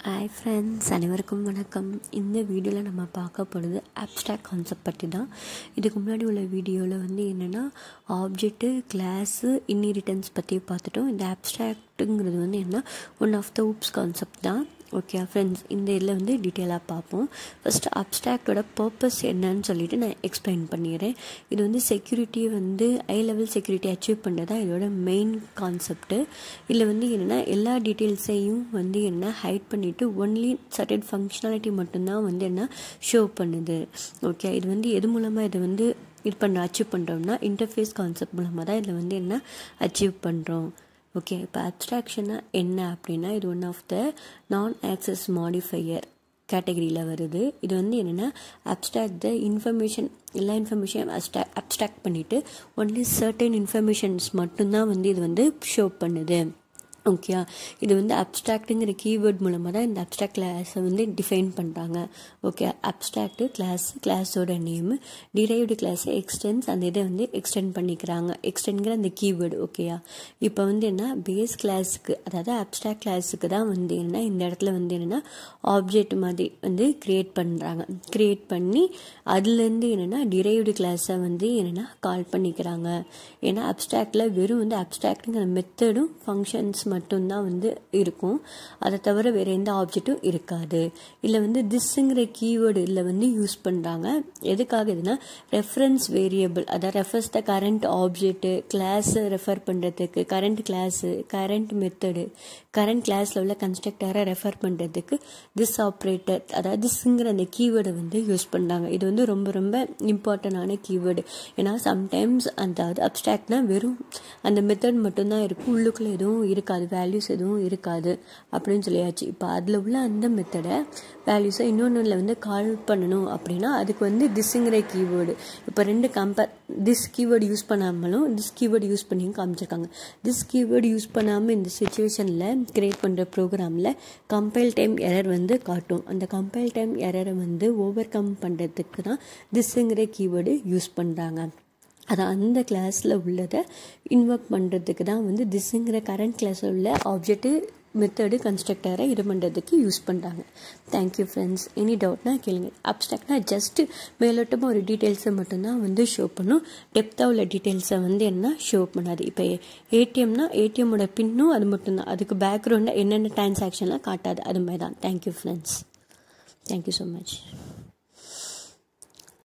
hi friends அனைவருக்கும் வணக்கம் இந்த வீடியோவில் நம்ம பார்க்க போகிறது அப்ட்ராக்ட் கான்செப்ட் பற்றி தான் இதுக்கு முன்னாடி உள்ள வீடியோவில் வந்து என்னென்னா ஆப்ஜெக்ட்டு கிளாஸு இன்னிரிட்டன்ஸ் பற்றி பார்த்துட்டோம் இந்த அப்ட்ராக்ட்டுங்கிறது வந்து என்ன one of the OOPS concept தான் ஓகே ஃப்ரெண்ட்ஸ் இந்த இதில் வந்து டீட்டெயிலாக பார்ப்போம் ஃபஸ்ட்டு அப்ட்ராக்டோட பர்பஸ் என்னன்னு சொல்லிட்டு நான் எக்ஸ்பிளைன் பண்ணிடுறேன் இது வந்து செக்யூரிட்டியை வந்து ஹை லெவல் செக்யூரிட்டி அச்சீவ் பண்ணுறது தான் இதோட மெயின் கான்செப்ட்டு இதில் வந்து என்னென்னா எல்லா டீட்டெயில்ஸையும் வந்து என்ன ஹைட் பண்ணிவிட்டு ஒன்லி சர்டன் ஃபங்க்ஷனாலிட்டி மட்டும்தான் வந்து என்ன ஷோ பண்ணுது ஓகே இது வந்து எது மூலமாக இது வந்து இது பண்ண அச்சீவ் பண்ணுறோம்னா இன்டர்ஃபேஸ் கான்செப்ட் மூலமாக தான் இதில் வந்து என்ன அச்சீவ் பண்ணுறோம் ஓகே இப்போ அப்ட்ராக்ஷனாக என்ன அப்படின்னா இது ஒன் ஆஃப் த நான் ஆக்சஸ் மாடிஃபையர் கேட்டகரியில் வருது இது வந்து என்னென்னா அப்ட்ராக்ட் த இன்ஃபர்மேஷன் எல்லா இன்ஃபர்மேஷன் அப்ட்ரா அப்ட்ராக்ட் பண்ணிவிட்டு ஒன்லி சர்டன் இன்ஃபர்மேஷன்ஸ் மட்டும்தான் வந்து இது வந்து ஷோ பண்ணுது ஓகே இது வந்து அப்ட்ராக்ட்டுங்கிற கீவேர்ட் மூலமாக தான் இந்த அப்ட்ராக்ட் கிளாஸை வந்து டிஃபைன் பண்ணுறாங்க ஓகே அப்ட்ராக்ட்டு கிளாஸ் கிளாஸோட நேமு டிரைவ்டு கிளாஸை எக்ஸ்டென்ஸ் அந்த இதை வந்து எக்ஸ்டெண்ட் பண்ணிக்கிறாங்க எக்ஸ்டெண்ட்ங்கிற அந்த கீவேர்டு ஓகேயா இப்போ வந்து என்ன பேஸ் கிளாஸுக்கு அதாவது அப்ட்ராக்ட் கிளாஸுக்கு தான் வந்து என்ன இந்த இடத்துல வந்து என்னென்னா ஆப்ஜெக்ட் மாதிரி வந்து க்ரியேட் பண்ணுறாங்க க்ரியேட் பண்ணி அதுலேருந்து என்னென்னா டிரைவ்டு கிளாஸை வந்து என்னென்னா கால் பண்ணிக்கிறாங்க ஏன்னா அப்ட்ராக்டில் வெறும் வந்து அப்ட்ராக்ட்டுங்கிற மெத்தடும் ஃபங்க்ஷன்ஸ் மட்டும்தான் வந்து இருக்கும் அதை தவிர வேறு எந்த ஆப்ஜெக்ட்டும் இருக்காது இல்லை வந்து திஸ்ஸுங்கிற கீவேர்டு இதில் வந்து யூஸ் பண்ணுறாங்க எதுக்காக இதுனா ரெஃபரன்ஸ் வேரியபிள் அதாவது ரெஃபர்ஸ் த கரண்ட் ஆப்ஜெக்ட்டு கிளாஸை ரெஃபர் பண்ணுறதுக்கு current class current method current கிளாஸில் உள்ள கன்ஸ்ட்ரக்டரை ரெஃபர் பண்ணுறதுக்கு திஸ் ஆப்ரேட்டர் அதாவது திஸ்ஸுங்கிற அந்த கீவேர்டை வந்து யூஸ் பண்ணுறாங்க இது வந்து ரொம்ப ரொம்ப இம்பார்ட்டண்டான கீவேர்டு ஏன்னா சம்டைம்ஸ் அந்த அப்ட்ராக்ட்னா வெறும் அந்த மெத்தட் மட்டும்தான் இருக்கும் உள்ளுக்குள்ளே எதுவும் இருக்காது வேல்யூஸ் எதுவும் இருக்காது அப்படின்னு சொல்லியாச்சு இப்போ அதில் உள்ள அந்த மெத்தடை வேல்யூஸை இன்னொன்றில் வந்து கால் பண்ணணும் அப்படின்னா அதுக்கு வந்து திஸ்ஸுங்கிற கீவேர்டு இப்போ ரெண்டு கம்பேர் திஸ் கீவேர்டு யூஸ் பண்ணாமலும் திஸ் கீவேர்டு யூஸ் பண்ணியும் காமிச்சிருக்காங்க திஸ் கீவேர்டு யூஸ் பண்ணாமல் இந்த சுச்சுவேஷனில் கிரியேட் பண்ணுற ப்ரோக்ராமில் கம்பைல் டைம் எரர் வந்து காட்டும் அந்த கம்பைல் டைம் எரரை வந்து ஓவர் கம் பண்ணுறதுக்கு தான் திஸ்ஸுங்கிற கீவேர்டு யூஸ் பண்ணுறாங்க அது அந்த கிளாஸில் உள்ளதை இன்வொர்க் பண்ணுறதுக்கு தான் வந்து திஸ்ஸுங்கிற கரண்ட் கிளாஸில் உள்ள ஆப்ஜெக்ட்டு மெத்தடு கன்ஸ்ட்ரக்டரை இது பண்ணுறதுக்கு யூஸ் பண்ணுறாங்க தேங்க்யூ ஃப்ரெண்ட்ஸ் எனி டவுட்னா கேளுங்க அப்ட்ராக்ட்னா ஜஸ்ட்டு மேலோட்டமாக ஒரு டீட்டெயில்ஸை மட்டும்தான் வந்து ஷோ பண்ணும் டெப்த்தாக உள்ள டீட்டெயில்ஸை வந்து என்ன ஷோ பண்ணாது இப்போ ஏடிஎம்னா ஏடிஎம்மோட பின்னும் அது மட்டும்தான் அதுக்கு பேக்ரவுண்டில் என்னென்ன டிரான்சாக்ஷன்லாம் காட்டாது அது மாதிரி தான் thank you friends thank you so much